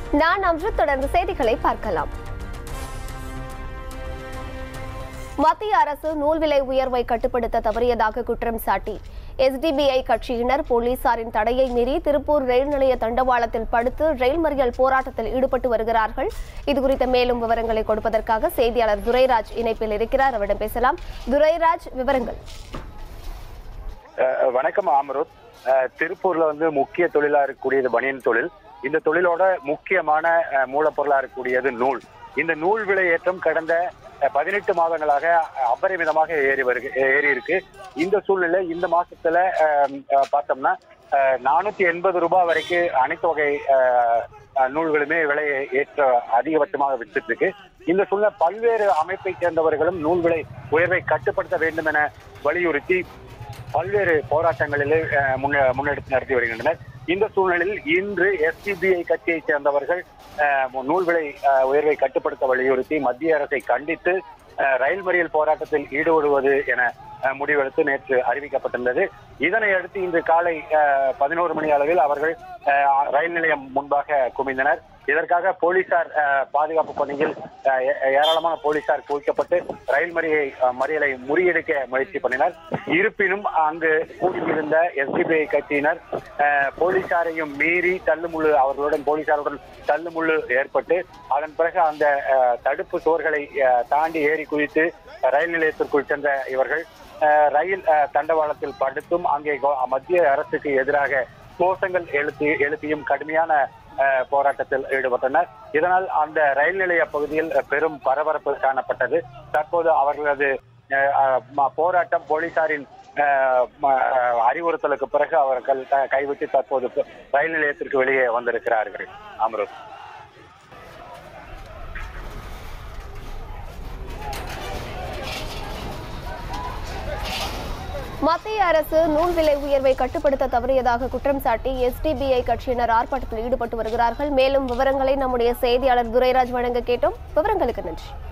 நான் அம்ரு தொடர்ந்து செய்திகளை பார்க்கலாம் மத்திய அரசு நூல் விலை உயர்வை கட்டுப்படுத்த தவறியதாக குற்றம் சாட்டி எஸ்டிபிஐ கட்சியினர் போலீசாரின் தடையை மீறி திருப்பூர் ரயில் நிலைய தண்டவாளத்தில் படுத்து ரயில் மறியல் போராட்டத்தில் ஈடுபட்டு வருகிறார்கள் இதுகுறித்த மேலும் விவரங்களை கொடுப்பதற்காக செய்தியாளர் துரைராஜ் இணைப்பில் இருக்கிறார் அவரிடம் பேசலாம் துரைராஜ் விவரங்கள் அஹ் வணக்கம் அமருத் அஹ் திருப்பூர்ல வந்து முக்கிய தொழிலா இருக்கக்கூடியது பனியன் தொழில் இந்த தொழிலோட முக்கியமான அஹ், மூலப்பொருளா இருக்கக்கூடியது நூல் இந்த நூல் விலை ஏற்றம் கடந்த பதினெட்டு மாதங்களாக அபரிமிதமாக ஏறி வருகு ஏறி இருக்கு இந்த சூழ்நிலை இந்த மாசத்துல அஹ், அஹ், பார்த்தோம்னா நானூத்தி எண்பது ரூபாய் வரைக்கும் அனைத்து வகை அஹ், அஹ், நூல்களுமே விலை ஏற்ற அதிகபட்சமாக வித்துட்டு இருக்கு இந்த சூழ்நிலை பல்வேறு அமைப்பை சேர்ந்தவர்களும் நூல் விலை உயர்வை கட்டுப்படுத்த வேண்டும் என வலியுறுத்தி பல்வேறு போராட்டங்களிலே அஹ், முன்ன- முன்னெடுத்து நடத்தி வருகின்றனர் இந்த சூழ்நிலையில் இன்று எஸ்டிபிஐ கட்சியைச் சேர்ந்தவர்கள் அஹ், நூல் விலை அஹ், உயர்வை கட்டுப்படுத்த வலியுறுத்தி மத்திய அரசை கண்டித்து அஹ், ரயில் மறியல் போராட்டத்தில் ஈடுபடுவது என அஹ், முடிவெடுத்து நேற்று அறிவிக்கப்பட்டிருந்தது இதனை அடுத்து இன்று காலை பதினோரு மணி அளவில் அவர்கள் அஹ், ரயில் நிலையம் முன்பாக குவிந்தனர் இதற்காக போலீசார் அஹ், பாதுகாப்பு பணியில் அஹ், ஏ- ஏராளமான போலீசார் குவிக்கப்பட்டு ரயில் மறியை அஹ், மறியலை முறியடிக்க முயற்சி பண்ணினர் இருப்பினும் அங்கு கூடியிருந்த எஸ்டிபிஐ கட்சியினர் அஹ், போலீசாரையும் மீறி தள்ளுமுள்ளு அவர்களுடன் போலீசாருடன் தள்ளுமுள்ளு ஏற்பட்டு அதன் பிறகு அந்த அஹ், தடுப்பு சுவர்களை அஹ், தாண்டி ஏறி குதித்து ரயில் நிலையத்திற்குள் சென்ற இவர்கள் அஹ், ரயில் அஹ், தண்டவாளத்தில் படுத்தும் அங்கே கோ- மத்திய அரசுக்கு எதிராக கோஷங்கள் எழுப்பி எழுப்பியும் கடுமையான அஹ், போராட்டத்தில் ஈடுபட்டனர் இதனால் அந்த ரயில் நிலைய பகுதியில் அஹ், பெரும் பரபரப்பு காணப்பட்டது தற்போது அவர்களது அஹ், அஹ், ம- போராட்டம் போலீசாரின் அஹ், ம- அஹ், அறிவுறுத்தலுக்கு பிறகு அவர்கள் க- கைவிட்டு தற்போது ப- ரயில் நிலையத்திற்கு வெளியே வந்திருக்கிறார்கள் அமருத் மத்திய அரசு நூல் விலை உயர்வை கட்டுப்படுத்த தவறியதாக குற்றம் சாட்டி எஸ்டிபிஐ கட்சியினர் ஆர்ப்பாட்டத்தில் ஈடுபட்டு வருகிறார்கள் மேலும் விவரங்களை நம்முடைய செய்தியாளர் துரைராஜ் வழங்க கேட்டோம் விவரங்களுக்கு நன்றி